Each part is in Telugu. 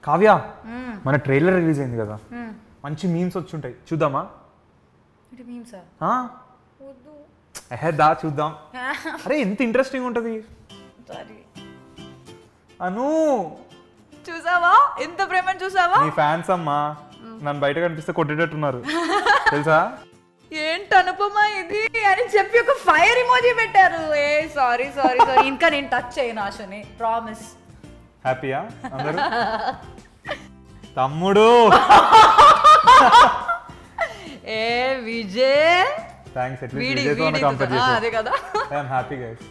కావ్య మన ట్రైలర్ రిలీజ్ అయింది కదా మంచి మీమ్స్ వచ్చి ఉంటాయి చూద్దామా ఇది మీమ్సా ఆ? వద్దు ఎహే దా చూద్దాం అరే ఎంత ఇంట్రెస్టింగ్ ఉంటుంది సారీ అను చూసావా ఎంత ప్రేమను చూసావా నీ ఫ్యాన్స్ అమ్మా నన్ను బయట కనిపిస్తే కొట్టేటట్టున్నారు తెలుసా ఏంటి అనుపమా ఇది అని చెప్పి ఒక ఫైర్ ఇమోజీ పెట్టారు ఏ సారీ సారీ సారీ ఇంకా నేను టచ్ చేయను ఆశని ప్రామిస్ హ్యాపీయా అందరూ తమ్ముడు ఏ విజయ్ థ్యాంక్స్ వీడి ఎట్లీస్ట్ వీడి కంపేర్ ఆ, చేసి అదే కదా I'm happy guys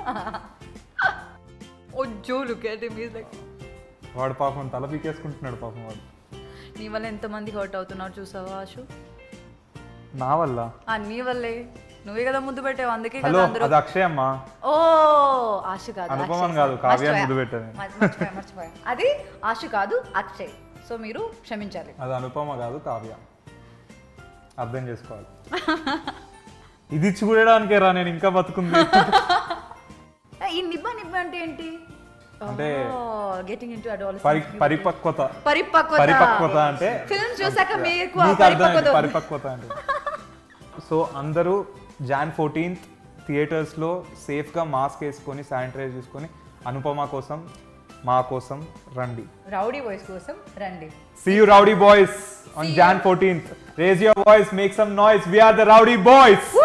oh Joe look at him is like వాడు పాపం తల పీకేసుకుంటున్నాడు పాపం వాడు నీ వల్ల ఎంతమంది హర్ట్ అవుతున్నారు చూసావా ఆశు నా వల్ల ఆ నీ వల్లే నువ్వే కదా ముద్దు పెట్టావు అందుకే హలో కదా అందరూ అది అక్షయ్ అమ్మా ఓ ఆశు కాదు అనుపమని అక్షయ్, కాదు, sorry. కావ్య మర్చిపోయా. ముద్దు పెట్టాను. మర్చి- మర్చిపోయా మర్చిపోయా అది ఆశు కాదు అక్షయ్ సో మీరు క్షమించాలి అది అనుపమ కాదు కావ్య అర్థం చేసుకోవాలి ఇది ఇచ్చి కూడడానికే రా నేను ఇంకా బతుకుంది ఆ, ఈ నిబ్బ నిబ్బ అంటే ఏంటి అంటే గెటింగ్ ఇంటూ పరి పరిపక్వత పరిపక్వత పరిపక్వత అంటే ఫిల్మ్ చూసాక మీకు ఆ మీకు అర్థమైంది పరిపక్వత ఉంది. పరిపక్వత అంటే సో అందరూ జాన్ ఫోర్టీన్త్ థియేటర్స్లో సేఫ్గా మాస్క్ వేసుకొని శానిటైజ్ చేసుకొని అనుపమ కోసం మా కోసం రండి రౌడీ వాయిస్ కోసం రండి See you rowdy boys on Jan 14th. Raise your voice, make some noise. We are the rowdy boys.